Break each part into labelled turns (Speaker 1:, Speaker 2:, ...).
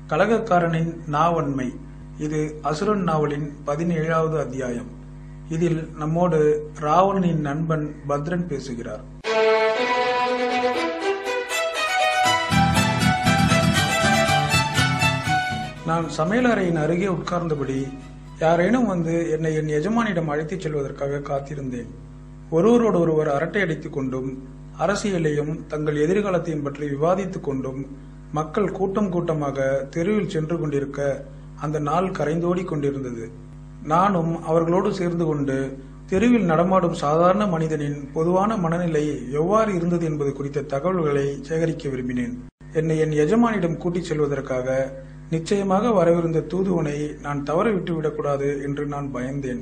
Speaker 1: கலகக்காரனின் நாவன்மை இது அசுரன் நாவலின் பதினேழாவது அத்தியாயம் இதில் நம்மோடு ராவணனின் நண்பன் பத்ரன் பேசுகிறார் நான் சமையலறையின் அருகே உட்கார்ந்தபடி யாரேனும் வந்து என்னை என் எஜமானிடம் அழைத்துச் செல்வதற்காக காத்திருந்தேன் ஒருவரோடு ஒருவர் அரட்டை அடித்துக் கொண்டும் அரசியலையும் தங்கள் எதிர்காலத்தையும் பற்றி விவாதித்துக் கொண்டும் மக்கள் கூட்டம் கூட்டமாக தெருவில் சென்று கொண்டிருக்க அந்த நாள் கரைந்தோடி கொண்டிருந்தது நானும் அவர்களோடு சேர்ந்து கொண்டு தெருவில் நடமாடும் சாதாரண மனிதனின் பொதுவான மனநிலை எவ்வாறு இருந்தது என்பது குறித்த தகவல்களை சேகரிக்க விரும்பினேன் என்னை என் எஜமானிடம் கூட்டிச் செல்வதற்காக நிச்சயமாக வரவிருந்த தூதுவனை நான் தவற விட்டுவிடக்கூடாது என்று நான் பயந்தேன்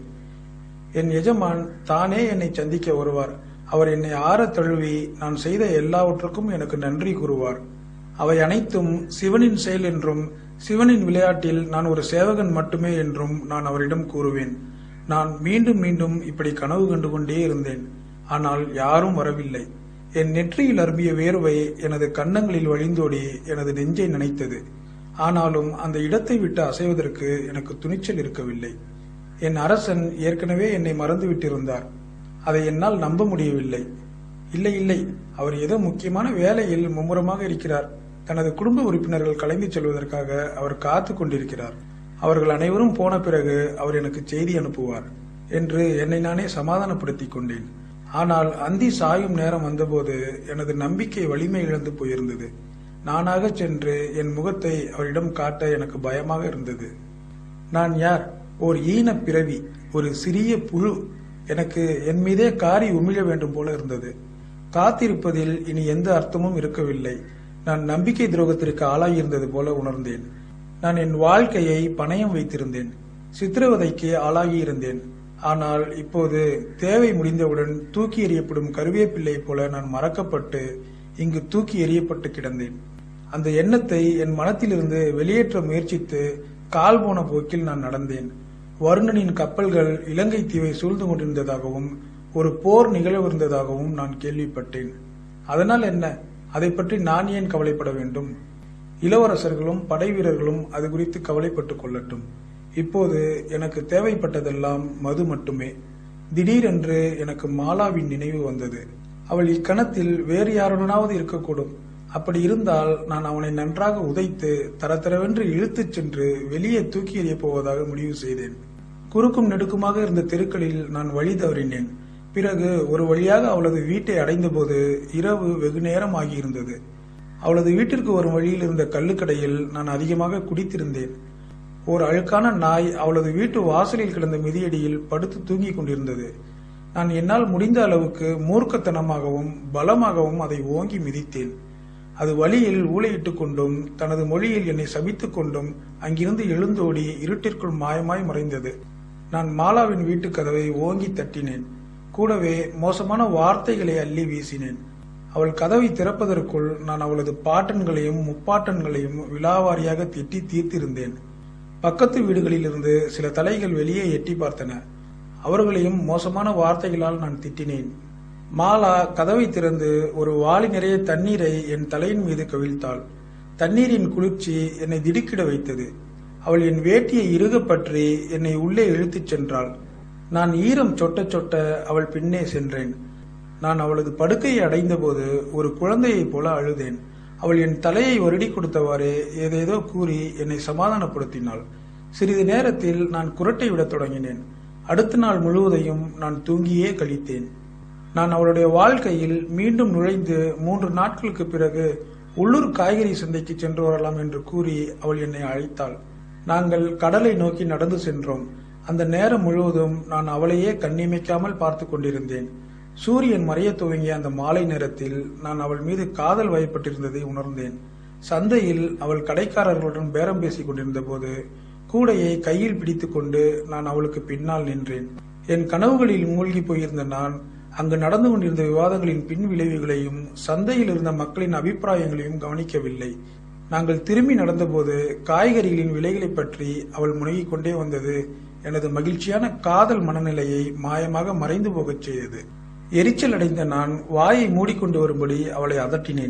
Speaker 1: என் எஜமான் தானே என்னை சந்திக்க வருவார் அவர் என்னை ஆற தழுவி நான் செய்த எல்லாவற்றுக்கும் எனக்கு நன்றி கூறுவார் அவை அனைத்தும் சிவனின் செயல் என்றும் சிவனின் விளையாட்டில் நான் ஒரு சேவகன் மட்டுமே என்றும் நான் அவரிடம் கூறுவேன் நான் மீண்டும் மீண்டும் இப்படி கனவு கண்டு கொண்டே இருந்தேன் ஆனால் யாரும் வரவில்லை என் நெற்றியில் அரும்பிய வேர்வை எனது கன்னங்களில் வழிந்தோடி எனது நெஞ்சை நினைத்தது ஆனாலும் அந்த இடத்தை விட்டு அசைவதற்கு எனக்கு துணிச்சல் இருக்கவில்லை என் அரசன் ஏற்கனவே என்னை மறந்துவிட்டிருந்தார் அதை என்னால் நம்ப முடியவில்லை இல்லை இல்லை அவர் ஏதோ முக்கியமான வேலையில் மும்முரமாக இருக்கிறார் தனது குடும்ப உறுப்பினர்கள் கலைந்து செல்வதற்காக அவர் காத்து கொண்டிருக்கிறார் அவர்கள் அனைவரும் போன பிறகு அவர் எனக்கு செய்தி அனுப்புவார் என்று என்னை நானே சமாதானப்படுத்திக் கொண்டேன் ஆனால் அந்தி சாயும் நேரம் வந்தபோது எனது நம்பிக்கை வலிமை இழந்து போயிருந்தது நானாக சென்று என் முகத்தை அவரிடம் காட்ட எனக்கு பயமாக இருந்தது நான் யார் ஓர் ஈன பிறவி ஒரு சிறிய புழு எனக்கு என் மீதே காரி உமிழ வேண்டும் போல இருந்தது காத்திருப்பதில் இனி எந்த அர்த்தமும் இருக்கவில்லை நான் நம்பிக்கை துரோகத்திற்கு ஆளாகியிருந்தது போல உணர்ந்தேன் நான் என் வாழ்க்கையை பணயம் வைத்திருந்தேன் சித்திரவதைக்கு ஆளாகியிருந்தேன் ஆனால் இப்போது தேவை முடிந்தவுடன் தூக்கி எறியப்படும் கருவேப்பிள்ளை போல நான் மறக்கப்பட்டு இங்கு தூக்கி எறியப்பட்டு கிடந்தேன் அந்த எண்ணத்தை என் மனத்திலிருந்து வெளியேற்ற முயற்சித்து கால் போன போக்கில் நான் நடந்தேன் வருணனின் கப்பல்கள் இலங்கை தீவை சூழ்ந்து கொண்டிருந்ததாகவும் ஒரு போர் நிகழவிருந்ததாகவும் நான் கேள்விப்பட்டேன் அதனால் என்ன அதை பற்றி நான் ஏன் கவலைப்பட வேண்டும் இளவரசர்களும் படை வீரர்களும் அது குறித்து கவலைப்பட்டுக் கொள்ளட்டும் இப்போது எனக்கு தேவைப்பட்டதெல்லாம் மது மட்டுமே திடீரென்று எனக்கு மாலாவின் நினைவு வந்தது அவள் இக்கணத்தில் வேறு யாருடனாவது இருக்கக்கூடும் அப்படி இருந்தால் நான் அவனை நன்றாக உதைத்து தரத்தரவென்று இழுத்துச் சென்று வெளியே தூக்கி எறியப் போவதாக முடிவு செய்தேன் குறுக்கும் நெடுக்குமாக இருந்த தெருக்களில் நான் வழி தவறினேன் பிறகு ஒரு வழியாக அவளது வீட்டை அடைந்தபோது இரவு வெகு நேரம் ஆகியிருந்தது அவளது வீட்டிற்கு வரும் வழியில் இருந்த கள்ளுக்கடையில் நான் அதிகமாக குடித்திருந்தேன் ஒரு அழுக்கான நாய் அவளது வீட்டு வாசலில் கிடந்த மிதியடியில் படுத்து தூங்கிக் கொண்டிருந்தது நான் என்னால் முடிந்த அளவுக்கு மூர்க்கத்தனமாகவும் பலமாகவும் அதை ஓங்கி மிதித்தேன் அது வழியில் ஊழையிட்டுக் கொண்டும் தனது மொழியில் என்னை சபித்துக் கொண்டும் அங்கிருந்து எழுந்தோடி இருட்டிற்குள் மாயமாய் மறைந்தது நான் மாலாவின் வீட்டுக் கதவை ஓங்கி தட்டினேன் கூடவே மோசமான வார்த்தைகளை அள்ளி வீசினேன் அவள் கதவை திறப்பதற்குள் நான் அவளது பாட்டன்களையும் முப்பாட்டன்களையும் விழாவாரியாக திட்டி தீர்த்திருந்தேன் பக்கத்து வீடுகளிலிருந்து சில தலைகள் வெளியே எட்டி பார்த்தன அவர்களையும் மோசமான வார்த்தைகளால் நான் திட்டினேன் மாலா கதவை திறந்து ஒரு வாளி நிறைய தண்ணீரை என் தலையின் மீது கவிழ்த்தாள் தண்ணீரின் குளிர்ச்சி என்னை திடுக்கிட வைத்தது அவள் என் வேட்டியை இறுக பற்றி என்னை உள்ளே இழுத்துச் சென்றாள் நான் ஈரம் சொட்ட சொட்ட அவள் பின்னே சென்றேன் நான் அவளது படுக்கையை அடைந்தபோது ஒரு குழந்தையைப் போல அழுதேன் அவள் என் தலையை வருடி கொடுத்தவாறே ஏதேதோ கூறி என்னை சமாதானப்படுத்தினாள் சிறிது நேரத்தில் நான் குரட்டை விடத் தொடங்கினேன் அடுத்த நாள் முழுவதையும் நான் தூங்கியே கழித்தேன் நான் அவளுடைய வாழ்க்கையில் மீண்டும் நுழைந்து மூன்று நாட்களுக்கு பிறகு உள்ளூர் காய்கறி சந்தைக்கு சென்று வரலாம் என்று கூறி அவள் என்னை அழைத்தாள் நாங்கள் கடலை நோக்கி நடந்து சென்றோம் அந்த நேரம் முழுவதும் நான் அவளையே கண்ணிமைக்காமல் பார்த்து கொண்டிருந்தேன் சூரியன் மறைய துவங்கிய அந்த மாலை நேரத்தில் நான் அவள் மீது காதல் வயப்பட்டிருந்ததை உணர்ந்தேன் சந்தையில் அவள் கடைக்காரர்களுடன் பேரம் பேசிக் கொண்டிருந்த போது கூடையை கையில் பிடித்துக்கொண்டு நான் அவளுக்கு பின்னால் நின்றேன் என் கனவுகளில் மூழ்கி போயிருந்த நான் அங்கு நடந்து கொண்டிருந்த விவாதங்களின் பின் விளைவுகளையும் சந்தையில் இருந்த மக்களின் அபிப்பிராயங்களையும் கவனிக்கவில்லை நாங்கள் திரும்பி நடந்தபோது காய்கறிகளின் விலைகளை பற்றி அவள் முனகிக் கொண்டே வந்தது எனது மகிழ்ச்சியான காதல் மனநிலையை மாயமாக மறைந்து போகச் செய்தது எரிச்சல் அடைந்த நான் வாயை மூடிக்கொண்டு வரும்படி அவளை அதட்டினேன்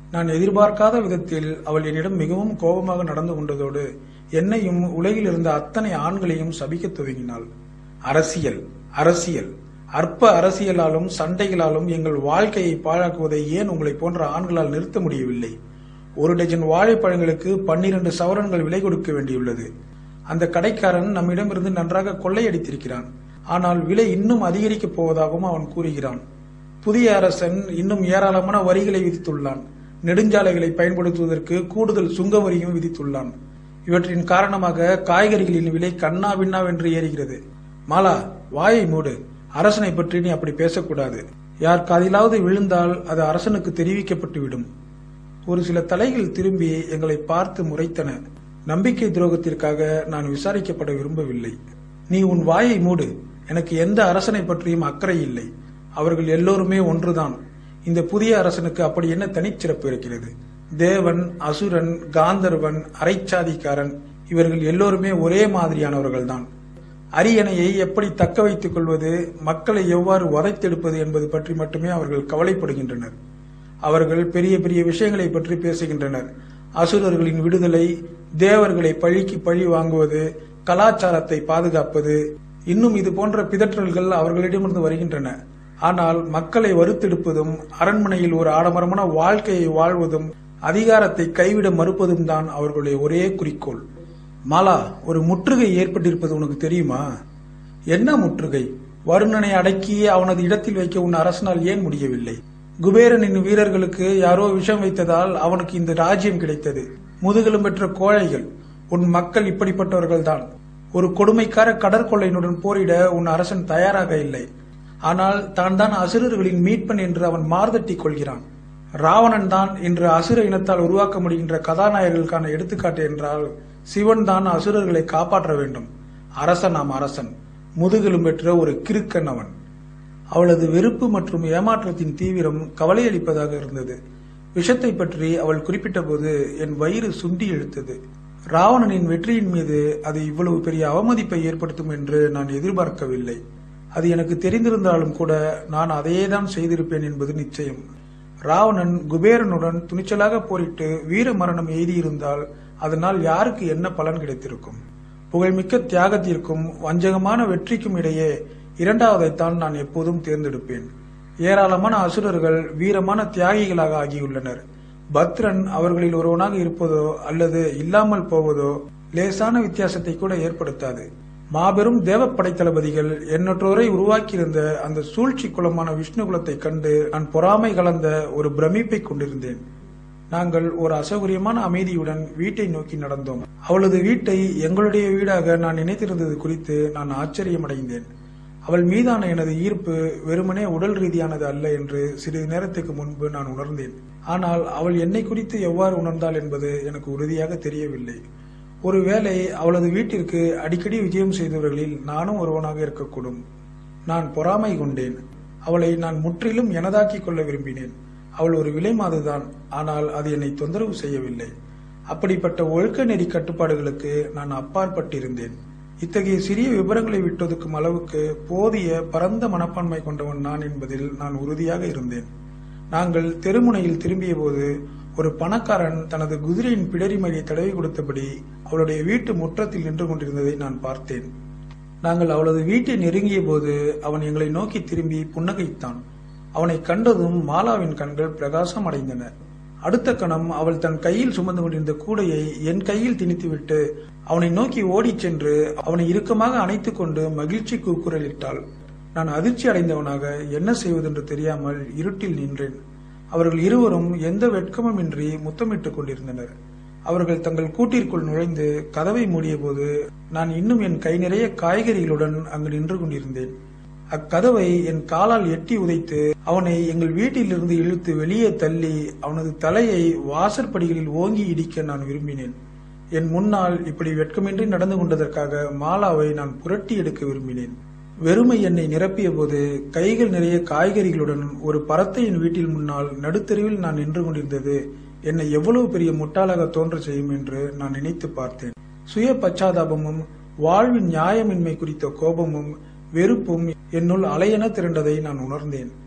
Speaker 1: நான் எதிர்பார்க்காத விதத்தில் அவள் என்னிடம் மிகவும் கோபமாக நடந்து கொண்டதோடு என்னையும் உலகில் இருந்த அத்தனை ஆண்களையும் சபிக்கத் துவங்கினாள் அரசியல் அரசியல் அற்ப அரசியலாலும் சண்டைகளாலும் எங்கள் வாழ்க்கையை பாழாக்குவதை ஏன் உங்களை போன்ற ஆண்களால் நிறுத்த முடியவில்லை ஒரு டஜன் வாழைப்பழங்களுக்கு பன்னிரண்டு சவரன்கள் விலை கொடுக்க வேண்டியுள்ளது அந்த கடைக்காரன் நம்மிடமிருந்து நன்றாக கொள்ளையடித்திருக்கிறான் ஆனால் விலை இன்னும் அதிகரிக்கப் போவதாகவும் அவன் கூறுகிறான் புதிய அரசன் இன்னும் ஏராளமான வரிகளை விதித்துள்ளான் நெடுஞ்சாலைகளை பயன்படுத்துவதற்கு கூடுதல் சுங்க வரியும் விதித்துள்ளான் இவற்றின் காரணமாக காய்கறிகளின் விலை கண்ணா பின்னாவென்று ஏறுகிறது மாலா வாயை மூடு அரசனை பற்றி நீ அப்படி பேசக்கூடாது யார் காதிலாவது விழுந்தால் அது அரசனுக்கு தெரிவிக்கப்பட்டு விடும் ஒரு சில தலைகள் திரும்பி எங்களை பார்த்து முறைத்தன நம்பிக்கை துரோகத்திற்காக நான் விசாரிக்கப்பட விரும்பவில்லை நீ உன் வாயை மூடு எனக்கு எந்த அரசனை பற்றியும் அக்கறை இல்லை அவர்கள் எல்லோருமே ஒன்றுதான் இந்த புதிய அரசனுக்கு அப்படி என்ன தனிச்சிறப்பு இருக்கிறது தேவன் அசுரன் காந்தர்வன் அரைச்சாதிக்காரன் இவர்கள் எல்லோருமே ஒரே மாதிரியானவர்கள்தான் அரியணையை எப்படி தக்க வைத்துக் கொள்வது மக்களை எவ்வாறு வதைத்தெடுப்பது என்பது பற்றி மட்டுமே அவர்கள் கவலைப்படுகின்றனர் அவர்கள் பெரிய பெரிய விஷயங்களை பற்றி பேசுகின்றனர் அசுரர்களின் விடுதலை தேவர்களை பழிக்கு பழி வாங்குவது கலாச்சாரத்தை பாதுகாப்பது இன்னும் இது போன்ற பிதற்றல்கள் அவர்களிடமிருந்து வருகின்றன ஆனால் மக்களை வறுத்தெடுப்பதும் அரண்மனையில் ஒரு ஆடம்பரமான வாழ்க்கையை வாழ்வதும் அதிகாரத்தை கைவிட மறுப்பதும் தான் அவர்களுடைய ஒரே குறிக்கோள் மாலா ஒரு முற்றுகை ஏற்பட்டிருப்பது உனக்கு தெரியுமா என்ன முற்றுகை வருணனை அடக்கி அவனது இடத்தில் வைக்க உன் அரசனால் ஏன் முடியவில்லை குபேரனின் வீரர்களுக்கு யாரோ விஷம் வைத்ததால் அவனுக்கு இந்த ராஜ்யம் கிடைத்தது முதுகெலும் பெற்ற கோழைகள் உன் மக்கள் இப்படிப்பட்டவர்கள்தான் ஒரு கொடுமைக்கார கடற்கொள்ளையினுடன் போரிட உன் அரசன் தயாராக இல்லை ஆனால் தான் தான் அசுரர்களின் மீட்பன் என்று அவன் மார்தட்டிக் கொள்கிறான் ராவணன் தான் இன்று அசுர இனத்தால் உருவாக்க முடிகின்ற கதாநாயகர்களுக்கான எடுத்துக்காட்டு என்றால் சிவன் தான் அசுரர்களை காப்பாற்ற வேண்டும் அரசன் நாம் அரசன் முதுகெலும் பெற்ற ஒரு கிறுக்கன் அவன் அவளது வெறுப்பு மற்றும் ஏமாற்றத்தின் தீவிரம் கவலையளிப்பதாக இருந்தது விஷத்தை பற்றி அவள் குறிப்பிட்ட போது என் வயிறு சுண்டி இழுத்தது ராவணனின் வெற்றியின் மீது அது இவ்வளவு பெரிய அவமதிப்பை ஏற்படுத்தும் என்று நான் எதிர்பார்க்கவில்லை அது எனக்கு தெரிந்திருந்தாலும் கூட நான் அதையே தான் செய்திருப்பேன் என்பது நிச்சயம் ராவணன் குபேரனுடன் துணிச்சலாக போரிட்டு வீர மரணம் எய்தியிருந்தால் அதனால் யாருக்கு என்ன பலன் கிடைத்திருக்கும் புகழ்மிக்க தியாகத்திற்கும் வஞ்சகமான வெற்றிக்கும் இடையே இரண்டாவதைத்தான் நான் எப்போதும் தேர்ந்தெடுப்பேன் ஏராளமான அசுரர்கள் வீரமான தியாகிகளாக ஆகியுள்ளனர் பத்ரன் அவர்களில் ஒருவனாக இருப்பதோ அல்லது இல்லாமல் போவதோ லேசான வித்தியாசத்தை கூட ஏற்படுத்தாது மாபெரும் தேவ படைத்தளபதிகள் எண்ணற்றோரை உருவாக்கியிருந்த அந்த சூழ்ச்சி குலமான விஷ்ணு குலத்தை கண்டு நான் பொறாமை கலந்த ஒரு பிரமிப்பை கொண்டிருந்தேன் நாங்கள் ஒரு அசௌகரியமான அமைதியுடன் வீட்டை நோக்கி நடந்தோம் அவளது வீட்டை எங்களுடைய வீடாக நான் நினைத்திருந்தது குறித்து நான் ஆச்சரியமடைந்தேன் அவள் மீதான எனது ஈர்ப்பு வெறுமனே உடல் ரீதியானது அல்ல என்று சிறிது நேரத்துக்கு முன்பு நான் உணர்ந்தேன் ஆனால் அவள் என்னை குறித்து எவ்வாறு உணர்ந்தாள் என்பது எனக்கு உறுதியாக தெரியவில்லை ஒருவேளை அவளது வீட்டிற்கு அடிக்கடி விஜயம் செய்தவர்களில் நானும் ஒருவனாக இருக்கக்கூடும் நான் பொறாமை கொண்டேன் அவளை நான் முற்றிலும் எனதாக்கிக் கொள்ள விரும்பினேன் அவள் ஒரு விலை மாதுதான் ஆனால் அது என்னை தொந்தரவு செய்யவில்லை அப்படிப்பட்ட ஒழுக்க நெறி கட்டுப்பாடுகளுக்கு நான் அப்பாற்பட்டிருந்தேன் இத்தகைய சிறிய விவரங்களை விட்டொதுக்கும் அளவுக்கு போதிய பரந்த மனப்பான்மை கொண்டவன் நான் என்பதில் நான் உறுதியாக இருந்தேன் நாங்கள் தெருமுனையில் திரும்பிய போது ஒரு பணக்காரன் தனது குதிரையின் பிடரி மடியை தடவி கொடுத்தபடி அவளுடைய வீட்டு முற்றத்தில் நின்று கொண்டிருந்ததை நான் பார்த்தேன் நாங்கள் அவளது வீட்டை நெருங்கிய போது அவன் எங்களை நோக்கி திரும்பி புன்னகைத்தான் அவனை கண்டதும் மாலாவின் கண்கள் பிரகாசம் அடைந்தன அடுத்த கணம் அவள் தன் கையில் சுமந்து கொண்டிருந்த கூடையை என் கையில் திணித்துவிட்டு அவனை நோக்கி ஓடிச் சென்று அவனை இறுக்கமாக அணைத்துக் கொண்டு மகிழ்ச்சி கூக்குரலிட்டாள் நான் அதிர்ச்சி அடைந்தவனாக என்ன செய்வதென்று தெரியாமல் இருட்டில் நின்றேன் அவர்கள் இருவரும் எந்த வெட்கமும் இன்றி முத்தமிட்டுக் கொண்டிருந்தனர் அவர்கள் தங்கள் கூட்டிற்குள் நுழைந்து கதவை மூடியபோது நான் இன்னும் என் கை நிறைய காய்கறிகளுடன் அங்கு நின்று கொண்டிருந்தேன் அக்கதவை என் காலால் எட்டி உதைத்து அவனை எங்கள் வீட்டிலிருந்து இழுத்து வெளியே தள்ளி அவனது தலையை வாசற்படிகளில் ஓங்கி இடிக்க நான் விரும்பினேன் என் முன்னால் இப்படி வெட்கமின்றி நடந்து கொண்டதற்காக மாலாவை நான் புரட்டி எடுக்க விரும்பினேன் வெறுமை என்னை நிரப்பிய போது கைகள் நிறைய காய்கறிகளுடன் ஒரு பறத்தையின் வீட்டில் முன்னால் நடுத்தெருவில் நான் நின்று கொண்டிருந்தது என்னை எவ்வளவு பெரிய முட்டாளாக தோன்ற செய்யும் என்று நான் நினைத்து பார்த்தேன் சுய பச்சாதாபமும் வாழ்வின் நியாயமின்மை குறித்த கோபமும் வெறுப்பும் என்னுள் அலையென திரண்டதை நான் உணர்ந்தேன்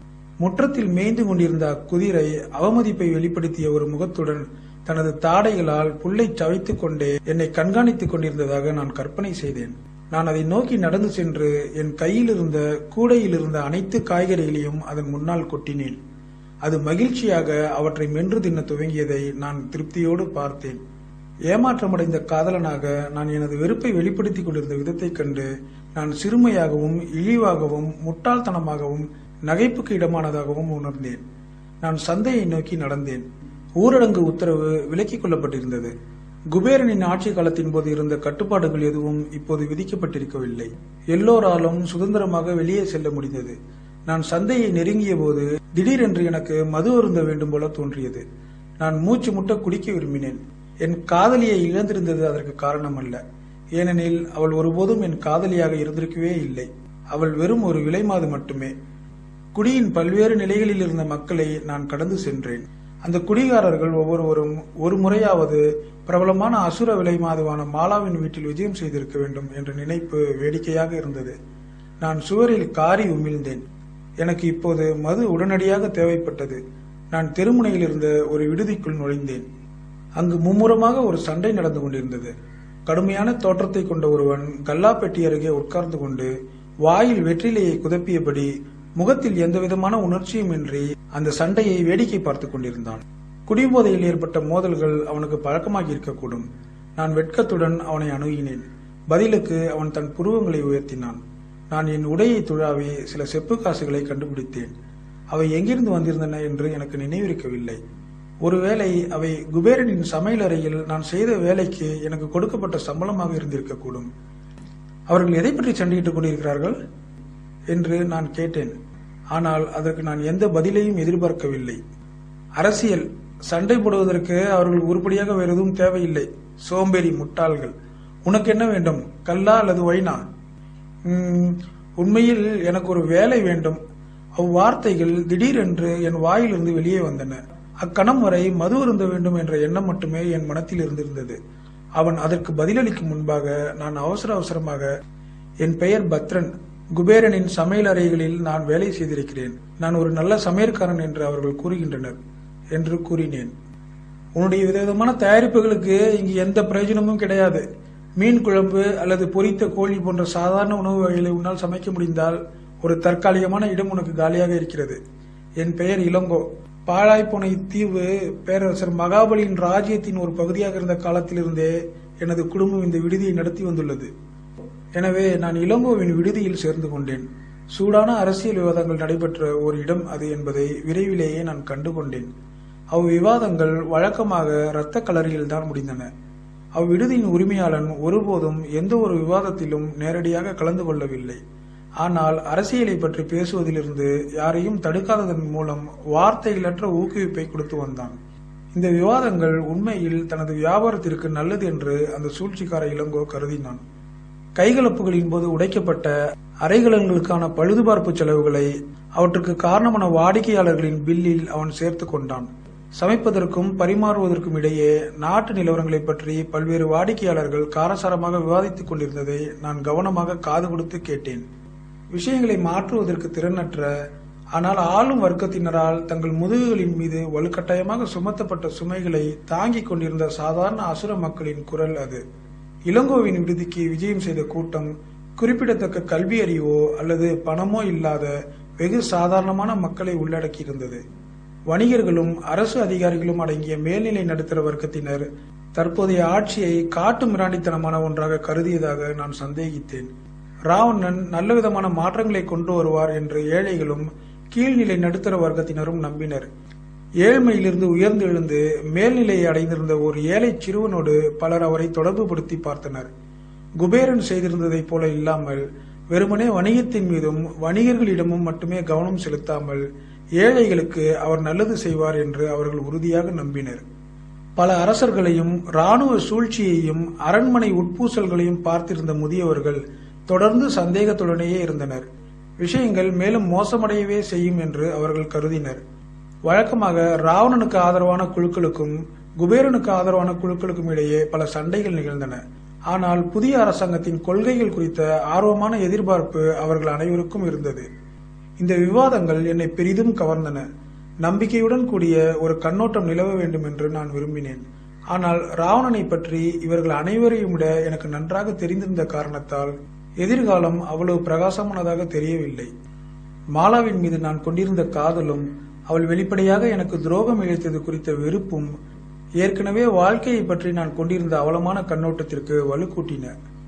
Speaker 1: முற்றத்தில் மேய்ந்து கொண்டிருந்த அக்குதிரை அவமதிப்பை வெளிப்படுத்திய ஒரு முகத்துடன் தனது தாடைகளால் புல்லை சவைத்துக் கொண்டே என்னை கண்காணித்துக் கொண்டிருந்ததாக நான் கற்பனை செய்தேன் நான் அதை நோக்கி நடந்து சென்று என் கையில் இருந்த கூடையில் இருந்த அனைத்து காய்கறிகளையும் அதன் முன்னால் கொட்டினேன் அது மகிழ்ச்சியாக அவற்றை மென்று தின்ன துவங்கியதை நான் திருப்தியோடு பார்த்தேன் ஏமாற்றமடைந்த காதலனாக நான் எனது வெறுப்பை வெளிப்படுத்திக் கொண்டிருந்த விதத்தைக் கண்டு நான் சிறுமையாகவும் இழிவாகவும் முட்டாள்தனமாகவும் நகைப்புக்கு இடமானதாகவும் உணர்ந்தேன் நான் சந்தையை நோக்கி நடந்தேன் ஊரடங்கு உத்தரவு விலக்கிக் கொள்ளப்பட்டிருந்தது குபேரனின் ஆட்சி காலத்தின் போது இருந்த கட்டுப்பாடுகள் எதுவும் இப்போது விதிக்கப்பட்டிருக்கவில்லை எல்லோராலும் சுதந்திரமாக வெளியே செல்ல முடிந்தது நான் சந்தையை நெருங்கிய போது திடீரென்று எனக்கு மது அருந்த வேண்டும் போல தோன்றியது நான் மூச்சு முட்ட குடிக்க விரும்பினேன் என் காதலியை இழந்திருந்தது அதற்கு காரணம் அல்ல ஏனெனில் அவள் ஒருபோதும் என் காதலியாக இருந்திருக்கவே இல்லை அவள் வெறும் ஒரு விலைமாது மட்டுமே குடியின் பல்வேறு நிலைகளில் இருந்த மக்களை நான் கடந்து சென்றேன் அந்த குடிகாரர்கள் ஒவ்வொருவரும் ஒரு முறையாவது பிரபலமான அசுர விலைமாதுவான மாலாவின் வீட்டில் விஜயம் செய்திருக்க வேண்டும் என்ற நினைப்பு வேடிக்கையாக இருந்தது நான் சுவரில் காரி உமிழ்ந்தேன் எனக்கு இப்போது மது உடனடியாக தேவைப்பட்டது நான் தெருமுனையில் இருந்த ஒரு விடுதிக்குள் நுழைந்தேன் அங்கு மும்முரமாக ஒரு சண்டை நடந்து கொண்டிருந்தது கடுமையான தோற்றத்தை கொண்ட ஒருவன் கல்லாப்பெட்டி அருகே உட்கார்ந்து கொண்டு வாயில் வெற்றிலையை குதப்பியபடி முகத்தில் எந்தவிதமான உணர்ச்சியும் இன்றி அந்த சண்டையை வேடிக்கை பார்த்துக் கொண்டிருந்தான் குடிபோதையில் ஏற்பட்ட மோதல்கள் அவனுக்கு பழக்கமாகி இருக்கக்கூடும் நான் வெட்கத்துடன் அவனை அணுகினேன் பதிலுக்கு அவன் தன் புருவங்களை உயர்த்தினான் நான் என் உடையை துழாவி சில செப்பு காசுகளை கண்டுபிடித்தேன் அவை எங்கிருந்து வந்திருந்தன என்று எனக்கு நினைவிருக்கவில்லை ஒருவேளை அவை குபேரனின் சமையல் அறையில் நான் செய்த வேலைக்கு எனக்கு கொடுக்கப்பட்ட சம்பளமாக இருந்திருக்கக்கூடும் அவர்கள் எதை பற்றி சண்டையிட்டுக் கொண்டிருக்கிறார்கள் என்று நான் கேட்டேன் ஆனால் அதற்கு நான் எந்த பதிலையும் எதிர்பார்க்கவில்லை அரசியல் சண்டை போடுவதற்கு அவர்கள் உருப்படியாக வேறு எதுவும் தேவையில்லை சோம்பேறி முட்டாள்கள் உனக்கு என்ன வேண்டும் கல்லா அல்லது ஒயினா "ம், உண்மையில் எனக்கு ஒரு வேலை வேண்டும் அவ்வார்த்தைகள் திடீரென்று என் வாயிலிருந்து வெளியே வந்தன அக்கணம் வரை மது அருந்த வேண்டும் என்ற எண்ணம் மட்டுமே என் மனத்தில் இருந்திருந்தது அவன் அதற்கு பதிலளிக்கும் முன்பாக நான் அவசர அவசரமாக என் பெயர் பத்ரன் குபேரனின் சமையல் அறைகளில் நான் வேலை செய்திருக்கிறேன் நான் ஒரு நல்ல சமையற்காரன் என்று அவர்கள் கூறுகின்றனர் என்று கூறினேன் உன்னுடைய விதவிதமான தயாரிப்புகளுக்கு இங்கு எந்த பிரயோஜனமும் கிடையாது மீன் குழம்பு அல்லது பொரித்த கோழி போன்ற சாதாரண உணவு வகைகளை உன்னால் சமைக்க முடிந்தால் ஒரு தற்காலிகமான இடம் உனக்கு காலியாக இருக்கிறது என் பெயர் இளங்கோ பாழாய்ப்போன இத்தீவு பேரரசர் மகாபலியின் ராஜ்யத்தின் ஒரு பகுதியாக இருந்த காலத்திலிருந்தே எனது குடும்பம் இந்த விடுதியை நடத்தி வந்துள்ளது எனவே நான் இளங்கோவின் விடுதியில் சேர்ந்து கொண்டேன் சூடான அரசியல் விவாதங்கள் நடைபெற்ற ஒரு இடம் அது என்பதை விரைவிலேயே நான் கண்டுகொண்டேன் அவ்விவாதங்கள் வழக்கமாக இரத்த கலரியில் தான் முடிந்தன அவ்விடுதியின் உரிமையாளன் ஒருபோதும் எந்த ஒரு விவாதத்திலும் நேரடியாக கலந்து கொள்ளவில்லை ஆனால் அரசியலை பற்றி பேசுவதிலிருந்து யாரையும் தடுக்காததன் மூலம் வார்த்தைகளற்ற ஊக்குவிப்பை கொடுத்து வந்தான் இந்த விவாதங்கள் உண்மையில் தனது வியாபாரத்திற்கு நல்லது என்று அந்த சூழ்ச்சிக்கார இளங்கோ கருதினான் கைகலப்புகளின் போது உடைக்கப்பட்ட அறைகலன்களுக்கான பழுதுபார்ப்பு செலவுகளை அவற்றுக்கு காரணமான வாடிக்கையாளர்களின் பில்லில் அவன் சேர்த்து கொண்டான் சமைப்பதற்கும் பரிமாறுவதற்கும் இடையே நாட்டு நிலவரங்களை பற்றி பல்வேறு வாடிக்கையாளர்கள் காரசாரமாக விவாதித்துக் கொண்டிருந்ததை நான் கவனமாக காது கொடுத்து கேட்டேன் விஷயங்களை மாற்றுவதற்கு திறனற்ற ஆனால் ஆளும் வர்க்கத்தினரால் தங்கள் முதுகுகளின் மீது வலுக்கட்டாயமாக சுமத்தப்பட்ட சுமைகளை தாங்கிக் கொண்டிருந்த சாதாரண அசுர மக்களின் குரல் அது இளங்கோவின் விடுதிக்கு விஜயம் செய்த கூட்டம் குறிப்பிடத்தக்க கல்வி அறிவோ அல்லது பணமோ இல்லாத வெகு சாதாரணமான மக்களை உள்ளடக்கியிருந்தது வணிகர்களும் அரசு அதிகாரிகளும் அடங்கிய மேல்நிலை நடுத்தர வர்க்கத்தினர் தற்போதைய ஆட்சியை காட்டு மிராண்டித்தனமான ஒன்றாக கருதியதாக நான் சந்தேகித்தேன் ராவணன் நல்லவிதமான மாற்றங்களை கொண்டு வருவார் என்று ஏழைகளும் கீழ்நிலை நடுத்தர வர்க்கத்தினரும் நம்பினர் ஏழ்மையிலிருந்து உயர்ந்து எழுந்து மேல்நிலையை அடைந்திருந்த ஒரு ஏழை சிறுவனோடு பலர் அவரை தொடர்புபடுத்தி பார்த்தனர் குபேரன் செய்திருந்ததைப் போல இல்லாமல் வெறுமனே வணிகத்தின் மீதும் வணிகர்களிடமும் மட்டுமே கவனம் செலுத்தாமல் ஏழைகளுக்கு அவர் நல்லது செய்வார் என்று அவர்கள் உறுதியாக நம்பினர் பல அரசர்களையும் ராணுவ சூழ்ச்சியையும் அரண்மனை உட்பூசல்களையும் பார்த்திருந்த முதியவர்கள் தொடர்ந்து சந்தேகத்துடனேயே இருந்தனர் விஷயங்கள் மேலும் மோசமடையவே செய்யும் என்று அவர்கள் கருதினர் வழக்கமாக ராவணனுக்கு ஆதரவான குழுக்களுக்கும் குபேரனுக்கு ஆதரவான குழுக்களுக்கும் இடையே பல சண்டைகள் நிகழ்ந்தன ஆனால் புதிய அரசாங்கத்தின் கொள்கைகள் குறித்த ஆர்வமான எதிர்பார்ப்பு அவர்கள் அனைவருக்கும் இருந்தது இந்த விவாதங்கள் என்னை பெரிதும் கவர்ந்தன நம்பிக்கையுடன் கூடிய ஒரு கண்ணோட்டம் நிலவ வேண்டும் என்று நான் விரும்பினேன் ஆனால் ராவணனை பற்றி இவர்கள் அனைவரையும் விட எனக்கு நன்றாக தெரிந்திருந்த காரணத்தால் எதிர்காலம் அவ்வளவு பிரகாசமானதாக தெரியவில்லை மாலாவின் மீது நான் கொண்டிருந்த காதலும் அவள் வெளிப்படையாக எனக்கு துரோகம் இழைத்தது குறித்த வெறுப்பும் ஏற்கனவே வாழ்க்கையை பற்றி நான் கொண்டிருந்த அவலமான கண்ணோட்டத்திற்கு வலுக்கூட்டின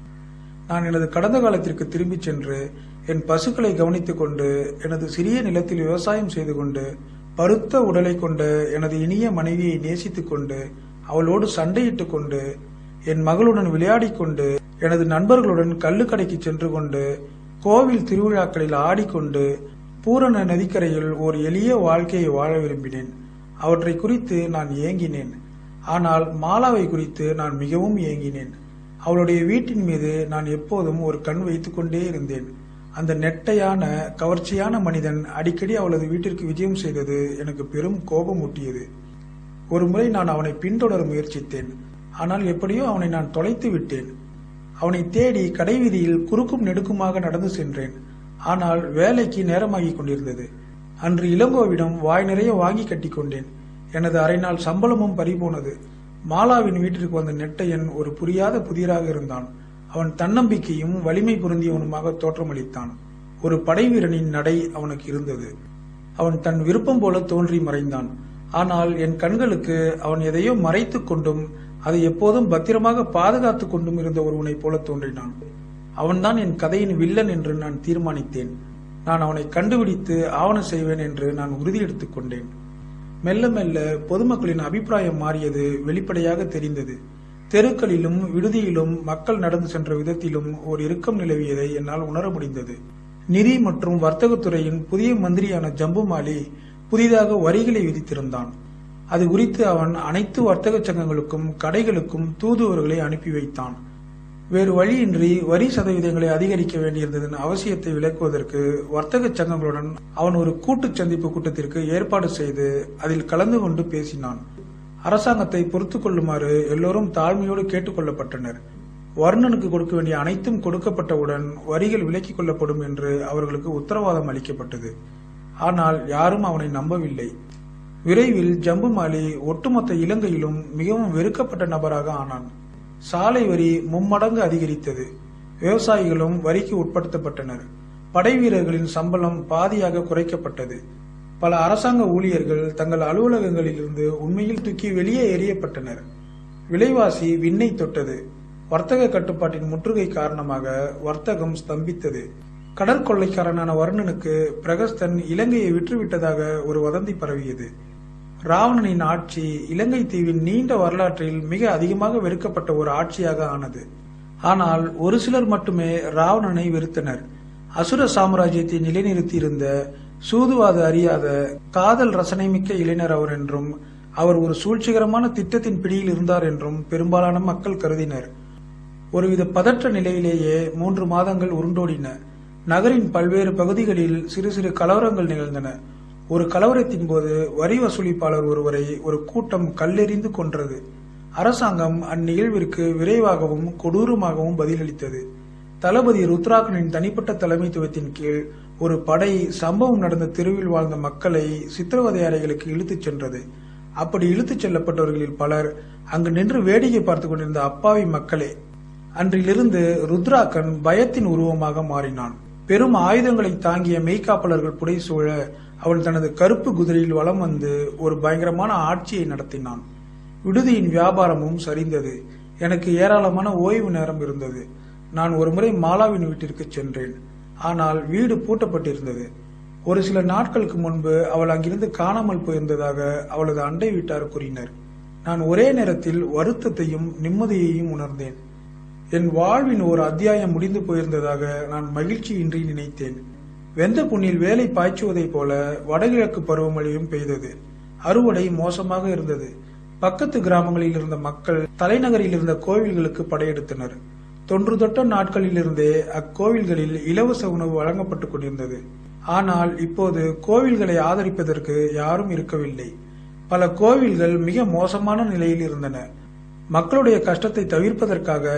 Speaker 1: நான் எனது கடந்த காலத்திற்கு திரும்பிச் சென்று என் பசுக்களை கவனித்துக் கொண்டு எனது சிறிய நிலத்தில் விவசாயம் செய்து கொண்டு பருத்த உடலை கொண்ட எனது இனிய மனைவியை நேசித்துக் கொண்டு அவளோடு சண்டையிட்டுக் கொண்டு என் மகளுடன் விளையாடிக் கொண்டு எனது நண்பர்களுடன் கள்ளுக்கடைக்கு சென்று கொண்டு கோவில் திருவிழாக்களில் ஆடிக்கொண்டு பூரண நதிக்கரையில் ஓர் எளிய வாழ்க்கையை வாழ விரும்பினேன் அவற்றை குறித்து நான் ஏங்கினேன் ஆனால் மாலாவை குறித்து நான் மிகவும் ஏங்கினேன் அவளுடைய வீட்டின் மீது நான் எப்போதும் ஒரு கண் வைத்துக் கொண்டே இருந்தேன் அந்த நெட்டையான கவர்ச்சியான மனிதன் அடிக்கடி அவளது வீட்டிற்கு விஜயம் செய்தது எனக்கு பெரும் கோபம் ஊட்டியது ஒரு முறை நான் அவனை பின்தொடர முயற்சித்தேன் ஆனால் எப்படியோ அவனை நான் தொலைத்து விட்டேன் அவனை தேடி கடைவீதியில் குறுக்கும் நெடுக்குமாக நடந்து சென்றேன் ஆனால் வேலைக்கு நேரமாகிக் கொண்டிருந்தது அன்று இளங்கோவிடம் வாய் நிறைய வாங்கி கட்டிக்கொண்டேன் எனது அரை நாள் சம்பளமும் பறிபோனது மாலாவின் வீட்டிற்கு வந்த நெட்டையன் ஒரு புரியாத புதிராக இருந்தான் அவன் தன்னம்பிக்கையும் வலிமை பொருந்தியவனுமாக தோற்றமளித்தான் ஒரு படைவீரனின் நடை அவனுக்கு இருந்தது அவன் தன் விருப்பம் போல தோன்றி மறைந்தான் ஆனால் என் கண்களுக்கு அவன் எதையோ மறைத்துக் கொண்டும் அதை எப்போதும் பத்திரமாக பாதுகாத்துக் கொண்டும் இருந்த ஒருவனைப் போல தோன்றினான் அவன்தான் என் கதையின் வில்லன் என்று நான் தீர்மானித்தேன் நான் அவனை கண்டுபிடித்து ஆவணம் செய்வேன் என்று நான் உறுதி எடுத்துக் கொண்டேன் மெல்ல மெல்ல பொதுமக்களின் அபிப்பிராயம் மாறியது வெளிப்படையாக தெரிந்தது தெருக்களிலும் விடுதியிலும் மக்கள் நடந்து சென்ற விதத்திலும் ஒரு இறுக்கம் நிலவியதை என்னால் உணர முடிந்தது நிதி மற்றும் வர்த்தகத்துறையின் புதிய மந்திரியான ஜம்புமாலி புதிதாக வரிகளை விதித்திருந்தான் அது குறித்து அவன் அனைத்து வர்த்தக சங்கங்களுக்கும் கடைகளுக்கும் தூதுவர்களை அனுப்பி வைத்தான் வேறு வழியின்றி வரி சதவீதங்களை அதிகரிக்க வேண்டியிருந்ததன் அவசியத்தை விளக்குவதற்கு வர்த்தக சங்கங்களுடன் அவன் ஒரு கூட்டு சந்திப்பு கூட்டத்திற்கு ஏற்பாடு செய்து அதில் கலந்து கொண்டு பேசினான் அரசாங்கத்தை பொறுத்துக் கொள்ளுமாறு எல்லோரும் தாழ்மையோடு கேட்டுக்கொள்ளப்பட்டனர் வர்ணனுக்கு கொடுக்க வேண்டிய அனைத்தும் கொடுக்கப்பட்டவுடன் வரிகள் விலக்கிக் கொள்ளப்படும் என்று அவர்களுக்கு உத்தரவாதம் அளிக்கப்பட்டது ஆனால் யாரும் அவனை நம்பவில்லை விரைவில் ஜம்புமாலி ஒட்டுமொத்த இலங்கையிலும் மிகவும் வெறுக்கப்பட்ட நபராக ஆனான் சாலை வரி மும்மடங்கு அதிகரித்தது விவசாயிகளும் வரிக்கு உட்படுத்தப்பட்டனர் படை வீரர்களின் சம்பளம் பாதியாக குறைக்கப்பட்டது பல அரசாங்க ஊழியர்கள் தங்கள் அலுவலகங்களிலிருந்து உண்மையில் தூக்கி வெளியே எறியப்பட்டனர் விலைவாசி விண்ணை தொட்டது வர்த்தக கட்டுப்பாட்டின் முற்றுகை காரணமாக வர்த்தகம் ஸ்தம்பித்தது கடற்கொள்ளைக்காரனான வர்ணனுக்கு பிரகஸ்தன் இலங்கையை விற்றுவிட்டதாக ஒரு வதந்தி பரவியது ராவணனின் ஆட்சி இலங்கை தீவின் நீண்ட வரலாற்றில் மிக அதிகமாக வெறுக்கப்பட்ட ஒரு ஆட்சியாக ஆனது ஆனால் ஒரு சிலர் மட்டுமே ராவணனை வெறுத்தனர் அசுர சாம்ராஜ்யத்தை நிலைநிறுத்தியிருந்த சூதுவாது அறியாத காதல் ரசனைமிக்க இளைஞர் அவர் என்றும் அவர் ஒரு சூழ்ச்சிகரமான திட்டத்தின் பிடியில் இருந்தார் என்றும் பெரும்பாலான மக்கள் கருதினர் ஒருவித பதற்ற நிலையிலேயே மூன்று மாதங்கள் உருண்டோடின நகரின் பல்வேறு பகுதிகளில் சிறு சிறு கலவரங்கள் நிகழ்ந்தன ஒரு கலவரத்தின் போது வரி வசூலிப்பாளர் ஒருவரை ஒரு கூட்டம் கல்லெறிந்து கொன்றது அரசாங்கம் அந்நிகழ்விற்கு விரைவாகவும் கொடூரமாகவும் பதிலளித்தது தளபதி ருத்ராகனின் தனிப்பட்ட தலைமைத்துவத்தின் கீழ் ஒரு படை சம்பவம் நடந்த தெருவில் வாழ்ந்த மக்களை சித்திரவதை அறைகளுக்கு இழுத்துச் சென்றது அப்படி இழுத்துச் செல்லப்பட்டவர்களில் பலர் அங்கு நின்று வேடிக்கை பார்த்துக் கொண்டிருந்த அப்பாவி மக்களே அன்றிலிருந்து ருத்ராகன் பயத்தின் உருவமாக மாறினான் பெரும் ஆயுதங்களை தாங்கிய மெய்காப்பாளர்கள் புடைசூழ அவன் தனது கருப்பு குதிரையில் வலம் வந்து ஒரு பயங்கரமான ஆட்சியை நடத்தினான் விடுதியின் வியாபாரமும் சரிந்தது எனக்கு ஏராளமான ஓய்வு நேரம் இருந்தது நான் ஒருமுறை மாலாவின் வீட்டிற்கு சென்றேன் ஆனால் வீடு பூட்டப்பட்டிருந்தது ஒரு சில நாட்களுக்கு முன்பு அவள் அங்கிருந்து காணாமல் போயிருந்ததாக அவளது அண்டை வீட்டார் கூறினர் நான் ஒரே நேரத்தில் வருத்தத்தையும் நிம்மதியையும் உணர்ந்தேன் என் வாழ்வின் ஒரு அத்தியாயம் முடிந்து போயிருந்ததாக நான் மகிழ்ச்சியின்றி நினைத்தேன் வெந்த புண்ணில் வேலை பாய்ச்சுவதைப் போல வடகிழக்கு பருவமழையும் பெய்தது அறுவடை மோசமாக இருந்தது பக்கத்து கிராமங்களில் இருந்த மக்கள் தலைநகரில் இருந்த கோவில்களுக்கு படையெடுத்தனர் தொன்று தொட்ட நாட்களிலிருந்தே அக்கோவில்களில் இலவச உணவு வழங்கப்பட்டுக் கொண்டிருந்தது ஆனால் இப்போது கோவில்களை ஆதரிப்பதற்கு யாரும் இருக்கவில்லை பல கோவில்கள் மிக மோசமான நிலையில் இருந்தன மக்களுடைய கஷ்டத்தை தவிர்ப்பதற்காக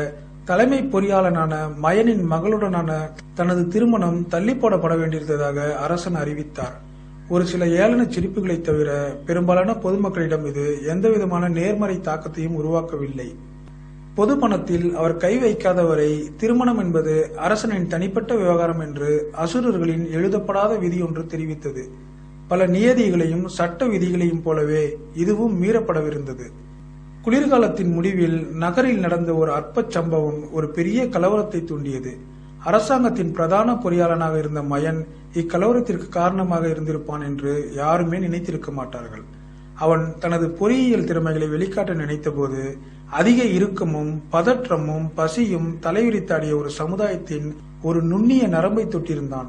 Speaker 1: தலைமை பொறியாளனான மயனின் மகளுடனான தனது திருமணம் தள்ளி போடப்பட வேண்டியிருந்ததாக அரசன் அறிவித்தார் ஒரு சில ஏளன சிரிப்புகளை தவிர பெரும்பாலான பொதுமக்களிடம் இது எந்தவிதமான நேர்மறை தாக்கத்தையும் உருவாக்கவில்லை பொது பணத்தில் அவர் கை வைக்காதவரை திருமணம் என்பது அரசனின் தனிப்பட்ட விவகாரம் என்று அசுரர்களின் எழுதப்படாத விதி ஒன்று தெரிவித்தது பல நியதிகளையும் சட்ட விதிகளையும் போலவே இதுவும் மீறப்படவிருந்தது குளிர்காலத்தின் முடிவில் நகரில் நடந்த ஒரு அற்பச் சம்பவம் ஒரு பெரிய கலவரத்தை தூண்டியது அரசாங்கத்தின் பிரதான பொறியாளனாக இருந்த மயன் இக்கலவரத்திற்கு காரணமாக இருந்திருப்பான் என்று யாருமே நினைத்திருக்க மாட்டார்கள் அவன் தனது பொறியியல் திறமைகளை வெளிக்காட்ட நினைத்தபோது அதிக இறுக்கமும் பதற்றமும் பசியும் தலைவிரித்தாடிய ஒரு சமுதாயத்தின் ஒரு நுண்ணிய நரம்பை தொட்டிருந்தான்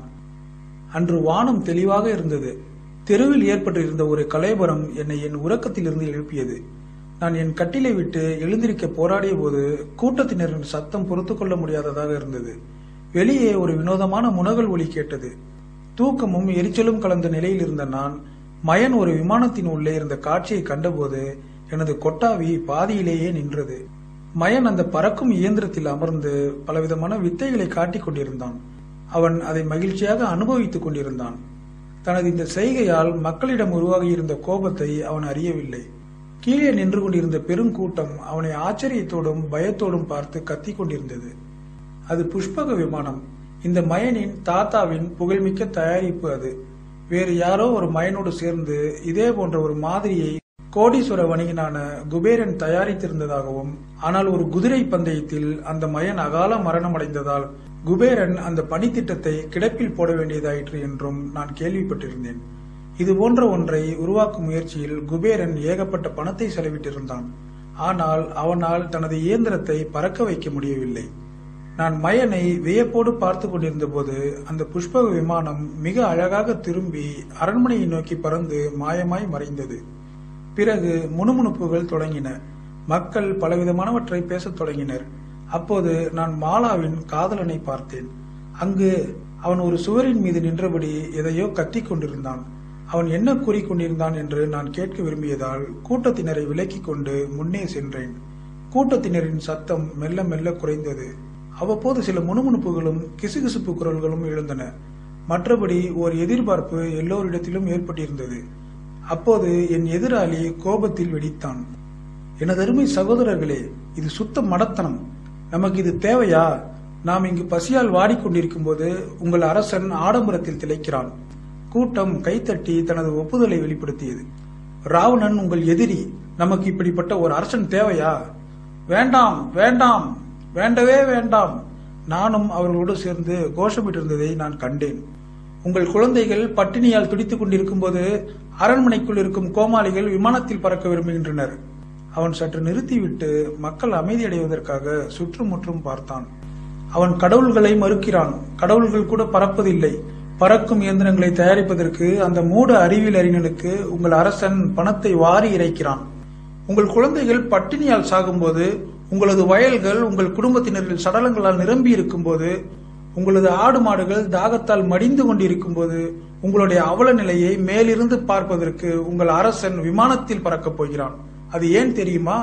Speaker 1: அன்று வானம் தெளிவாக இருந்தது தெருவில் ஏற்பட்டிருந்த ஒரு கலைபரம் என்னை என் உறக்கத்திலிருந்து எழுப்பியது நான் என் கட்டிலை விட்டு எழுந்திருக்க போராடிய போது கூட்டத்தினரின் சத்தம் பொறுத்துக்கொள்ள முடியாததாக இருந்தது வெளியே ஒரு வினோதமான முனகல் ஒலி கேட்டது தூக்கமும் எரிச்சலும் கலந்த நிலையில் இருந்த நான் மயன் ஒரு விமானத்தின் உள்ளே இருந்த காட்சியை கண்டபோது எனது கொட்டாவி பாதியிலேயே நின்றது மயன் அந்த பறக்கும் இயந்திரத்தில் அமர்ந்து பலவிதமான வித்தைகளை காட்டிக் கொண்டிருந்தான் அவன் அதை மகிழ்ச்சியாக அனுபவித்துக் கொண்டிருந்தான் தனது இந்த செய்கையால் மக்களிடம் உருவாகியிருந்த கோபத்தை அவன் அறியவில்லை கீழே நின்று கொண்டிருந்த பெருங்கூட்டம் அவனை ஆச்சரியத்தோடும் பயத்தோடும் பார்த்து கத்திக் கொண்டிருந்தது அது புஷ்பக விமானம் இந்த மயனின் தாத்தாவின் புகழ்மிக்க தயாரிப்பு அது வேறு யாரோ ஒரு மயனோடு சேர்ந்து இதே போன்ற ஒரு மாதிரியை கோடீஸ்வர வணிகனான குபேரன் தயாரித்திருந்ததாகவும் ஆனால் ஒரு குதிரை பந்தயத்தில் அந்த மயன் அகால மரணம் அடைந்ததால் குபேரன் அந்த பணித்திட்டத்தை கிடப்பில் போட வேண்டியதாயிற்று என்றும் நான் கேள்விப்பட்டிருந்தேன் இது போன்ற ஒன்றை உருவாக்கும் முயற்சியில் குபேரன் ஏகப்பட்ட பணத்தை செலவிட்டிருந்தான் ஆனால் அவனால் தனது இயந்திரத்தை பறக்க வைக்க முடியவில்லை நான் மயனை வியப்போடு பார்த்து கொண்டிருந்த போது அந்த புஷ்பக விமானம் மிக அழகாக திரும்பி அரண்மனையை நோக்கி பறந்து மாயமாய் மறைந்தது பிறகு முணுமுணுப்புகள் தொடங்கின மக்கள் பலவிதமானவற்றை பேசத் தொடங்கினர் அப்போது நான் மாலாவின் காதலனை பார்த்தேன் அங்கு அவன் ஒரு சுவரின் மீது நின்றபடி எதையோ கத்திக் கொண்டிருந்தான் அவன் என்ன கூறிக்கொண்டிருந்தான் என்று நான் கேட்க விரும்பியதால் கூட்டத்தினரை விலக்கிக் கொண்டு முன்னே சென்றேன் கூட்டத்தினரின் சத்தம் மெல்ல மெல்ல குறைந்தது அவ்வப்போது சில முணுமுணுப்புகளும் கிசுகிசுப்பு குரல்களும் எழுந்தன மற்றபடி ஓர் எதிர்பார்ப்பு எல்லோரிடத்திலும் ஏற்பட்டிருந்தது அப்போது என் எதிராளி கோபத்தில் வெடித்தான் எனதருமை சகோதரர்களே இது சுத்த மடத்தனம் நமக்கு இது தேவையா நாம் இங்கு பசியால் வாடிக்கொண்டிருக்கும் போது உங்கள் அரசன் ஆடம்பரத்தில் திளைக்கிறான் கூட்டம் கைத்தட்டி தனது ஒப்புதலை வெளிப்படுத்தியது ராவணன் உங்கள் எதிரி நமக்கு இப்படிப்பட்ட ஒரு அரசன் தேவையா வேண்டாம் வேண்டாம் வேண்டவே வேண்டாம் நானும் அவர்களோடு சேர்ந்து கோஷமிட்டிருந்ததை நான் கண்டேன் உங்கள் குழந்தைகள் பட்டினியால் துடித்துக் கொண்டிருக்கும் போது அரண்மனைக்குள் இருக்கும் கோமாளிகள் விமானத்தில் பறக்க விரும்புகின்றனர் அவன் சற்று நிறுத்திவிட்டு மக்கள் அமைதியடைவதற்காக சுற்றுமுற்றும் பார்த்தான் அவன் கடவுள்களை மறுக்கிறான் கடவுள்கள் கூட பறப்பதில்லை பறக்கும் இயந்திரங்களை தயாரிப்பதற்கு அந்த மூட அறிவியல் அறிஞனுக்கு உங்கள் அரசன் பணத்தை வாரி இறைக்கிறான் உங்கள் குழந்தைகள் பட்டினியால் சாகும்போது உங்களது வயல்கள் உங்கள் குடும்பத்தினரில் சடலங்களால் நிரம்பி இருக்கும்போது உங்களது ஆடு மாடுகள் தாகத்தால் மடிந்து கொண்டிருக்கும் போது உங்களுடைய அவல நிலையை மேலிருந்து பார்ப்பதற்கு உங்கள் அரசன் விமானத்தில் பறக்கப் போகிறான் அது ஏன் தெரியுமா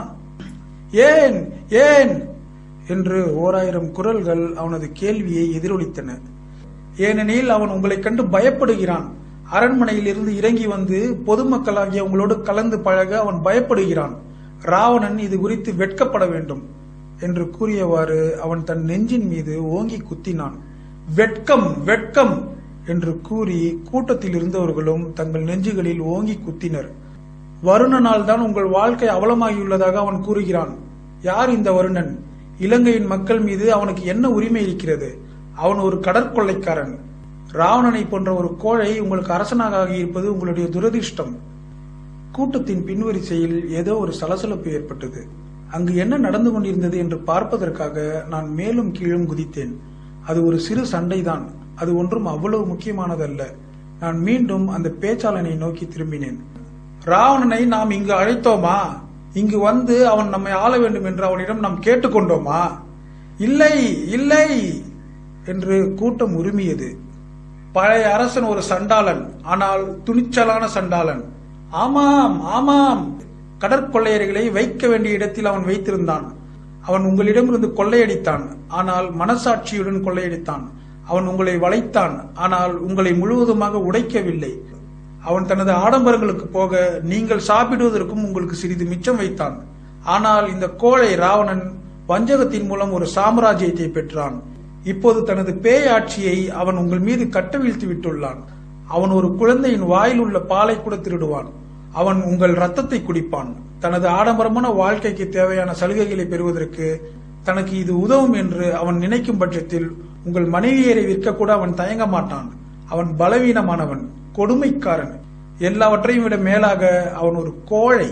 Speaker 1: ஏன் ஏன் என்று ஓராயிரம் குரல்கள் அவனது கேள்வியை எதிரொலித்தன ஏனெனில் அவன் உங்களைக் கண்டு பயப்படுகிறான் அரண்மனையில் இருந்து இறங்கி வந்து பொதுமக்களாகிய உங்களோடு கலந்து பழக அவன் பயப்படுகிறான் ராவணன் இது குறித்து வெட்கப்பட வேண்டும் என்று கூறியவாறு அவன் தன் நெஞ்சின் மீது ஓங்கி குத்தினான் வெட்கம் வெட்கம் என்று கூறி கூட்டத்தில் இருந்தவர்களும் தங்கள் நெஞ்சுகளில் ஓங்கி குத்தினர் வருணனால் தான் உங்கள் வாழ்க்கை அவலமாகியுள்ளதாக அவன் கூறுகிறான் யார் இந்த வருணன் இலங்கையின் மக்கள் மீது அவனுக்கு என்ன உரிமை இருக்கிறது அவன் ஒரு கடற்கொள்ளைக்காரன் ராவணனை போன்ற ஒரு கோழை உங்களுக்கு அரசனாக ஆகியிருப்பது உங்களுடைய துரதிர்ஷ்டம் கூட்டத்தின் பின்வரிசையில் ஏதோ ஒரு சலசலப்பு ஏற்பட்டது அங்கு என்ன நடந்து கொண்டிருந்தது என்று பார்ப்பதற்காக நான் மேலும் கீழும் குதித்தேன் அது ஒரு சிறு சண்டைதான் அது ஒன்றும் அவ்வளவு முக்கியமானதல்ல நான் மீண்டும் அந்த பேச்சாளனை நோக்கி திரும்பினேன் ராவணனை நாம் இங்கு அழைத்தோமா இங்கு வந்து அவன் நம்மை ஆள வேண்டும் என்று அவனிடம் நாம் கேட்டுக்கொண்டோமா இல்லை இல்லை என்று கூட்டம் உரிமையது பழைய அரசன் ஒரு சண்டாளன் ஆனால் துணிச்சலான சண்டாளன் ஆமாம் ஆமாம் கடற்கொள்ளையர்களை வைக்க வேண்டிய இடத்தில் அவன் வைத்திருந்தான் அவன் உங்களிடமிருந்து கொள்ளையடித்தான் ஆனால் மனசாட்சியுடன் கொள்ளையடித்தான் அவன் உங்களை வளைத்தான் ஆனால் உங்களை முழுவதுமாக உடைக்கவில்லை அவன் தனது ஆடம்பரங்களுக்கு போக நீங்கள் சாப்பிடுவதற்கும் உங்களுக்கு சிறிது மிச்சம் வைத்தான் ஆனால் இந்த கோழை ராவணன் வஞ்சகத்தின் மூலம் ஒரு சாம்ராஜ்யத்தை பெற்றான் இப்போது தனது பேய் ஆட்சியை அவன் உங்கள் மீது கட்டவிழ்த்து விட்டுள்ளான் அவன் ஒரு குழந்தையின் வாயில் உள்ள பாலை கூட திருடுவான் அவன் உங்கள் ரத்தத்தை குடிப்பான் தனது ஆடம்பரமான வாழ்க்கைக்கு தேவையான சலுகைகளை பெறுவதற்கு தனக்கு இது உதவும் என்று அவன் நினைக்கும் பட்சத்தில் உங்கள் மனைவியரை விற்க கூட அவன் தயங்க மாட்டான் அவன் பலவீனமானவன் கொடுமைக்காரன் எல்லாவற்றையும் விட மேலாக அவன் ஒரு கோழை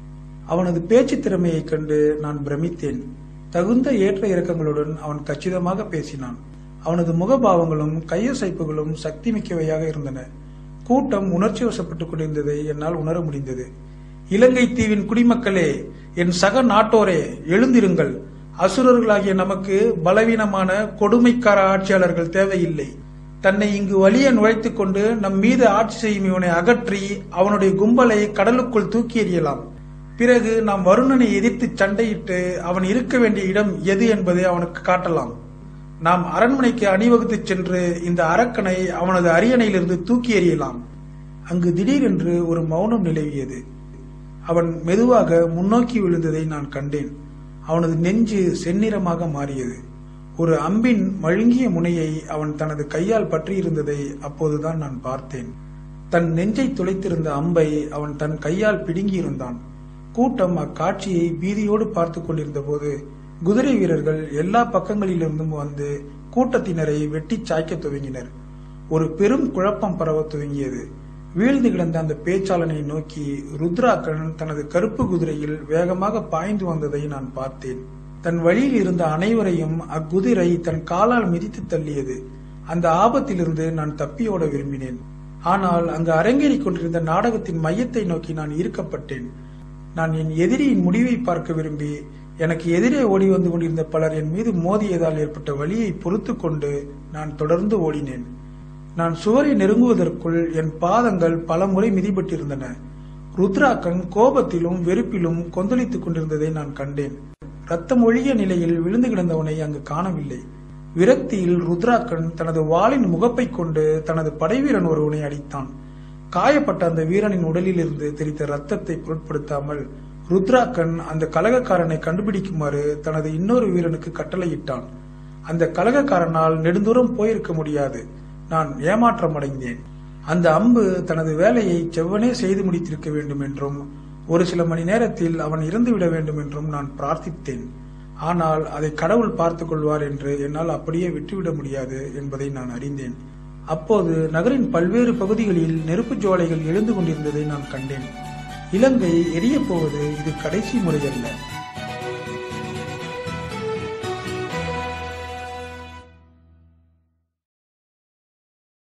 Speaker 1: அவனது பேச்சு திறமையைக் கண்டு நான் பிரமித்தேன் தகுந்த ஏற்ற இறக்கங்களுடன் அவன் கச்சிதமாக பேசினான் அவனது முகபாவங்களும் கையசைப்புகளும் சக்தி மிக்கவையாக இருந்தன கூட்டம் உணர்ச்சி வசப்பட்டுக் கொண்டிருந்ததை என்னால் உணர முடிந்தது இலங்கை தீவின் குடிமக்களே என் சக நாட்டோரே எழுந்திருங்கள் அசுரர்களாகிய நமக்கு பலவீனமான கொடுமைக்கார ஆட்சியாளர்கள் தேவையில்லை தன்னை இங்கு வலிய நுழைத்துக் கொண்டு நம் மீது ஆட்சி செய்யும் இவனை அகற்றி அவனுடைய கும்பலை கடலுக்குள் தூக்கி எறியலாம் பிறகு நாம் வருணனை எதிர்த்து சண்டையிட்டு அவன் இருக்க வேண்டிய இடம் எது என்பதை அவனுக்கு காட்டலாம் நாம் அரண்மனைக்கு அணிவகுத்து சென்று இந்த அரக்கனை அவனது அரியணையிலிருந்து தூக்கி எறியலாம் அங்கு திடீரென்று ஒரு மௌனம் நிலவியது அவன் மெதுவாக முன்னோக்கி விழுந்ததை நான் கண்டேன் அவனது நெஞ்சு செந்நிறமாக மாறியது ஒரு அம்பின் மழுங்கிய முனையை அவன் தனது கையால் பற்றியிருந்ததை அப்போதுதான் நான் பார்த்தேன் தன் நெஞ்சை துளைத்திருந்த அம்பை அவன் தன் கையால் பிடுங்கியிருந்தான் கூட்டம் அக்காட்சியை பீதியோடு பார்த்து கொண்டிருந்த போது குதிரை வீரர்கள் எல்லா பக்கங்களிலிருந்தும் வந்து கூட்டத்தினரை வெட்டி சாய்க்க துவங்கினர் ஒரு பெரும் குழப்பம் பரவ துவங்கியது வீழ்ந்து கிடந்த அந்த பேச்சாளனை நோக்கி ருத்ராக்கன் தனது கருப்பு குதிரையில் வேகமாக பாய்ந்து வந்ததை நான் பார்த்தேன் தன் வழியில் இருந்த அனைவரையும் அக்குதிரை தன் காலால் மிதித்து தள்ளியது அந்த ஆபத்திலிருந்து நான் தப்பியோட விரும்பினேன் ஆனால் அங்கு அரங்கேறிக் கொண்டிருந்த நாடகத்தின் மையத்தை நோக்கி நான் ஈர்க்கப்பட்டேன் நான் என் எதிரியின் முடிவை பார்க்க விரும்பி எனக்கு எதிரே ஓடி வந்து கொண்டிருந்த பலர் என் மீது மோதியதால் ஏற்பட்ட வழியை பொறுத்து கொண்டு நான் தொடர்ந்து ஓடினேன் நான் சுவரை நெருங்குவதற்குள் என் பாதங்கள் பல முறை மிதிபட்டிருந்தன ருத்ராக்கன் கோபத்திலும் வெறுப்பிலும் கொந்தளித்துக் கொண்டிருந்ததை நான் கண்டேன் ரத்தம் ஒழிய நிலையில் விழுந்து கிடந்தவனை அங்கு காணவில்லை விரக்தியில் ருத்ராக்கன் தனது வாளின் முகப்பை கொண்டு தனது படைவீரன் ஒருவனை அடித்தான் காயப்பட்ட அந்த வீரனின் உடலில் இருந்து தெரித்த ரத்தத்தை பொருட்படுத்தாமல் ருத்ராக்கன் அந்த கலகக்காரனை கண்டுபிடிக்குமாறு தனது இன்னொரு வீரனுக்கு கட்டளையிட்டான் அந்த கலகக்காரனால் நெடுந்தூரம் போயிருக்க முடியாது நான் ஏமாற்றம் அடைந்தேன் அந்த அம்பு தனது வேலையை செவ்வனே செய்து முடித்திருக்க வேண்டும் என்றும் ஒரு சில மணி நேரத்தில் அவன் இறந்துவிட வேண்டும் என்றும் நான் பிரார்த்தித்தேன் ஆனால் அதை கடவுள் பார்த்துக் கொள்வார் என்று என்னால் அப்படியே விட்டுவிட முடியாது என்பதை நான் அறிந்தேன் அப்போது நகரின் பல்வேறு பகுதிகளில் நெருப்பு ஜுவாலைகள் எழுந்து கொண்டிருந்ததை நான் கண்டேன் இலங்கை எரியப் போவது இது கடைசி முறையல்ல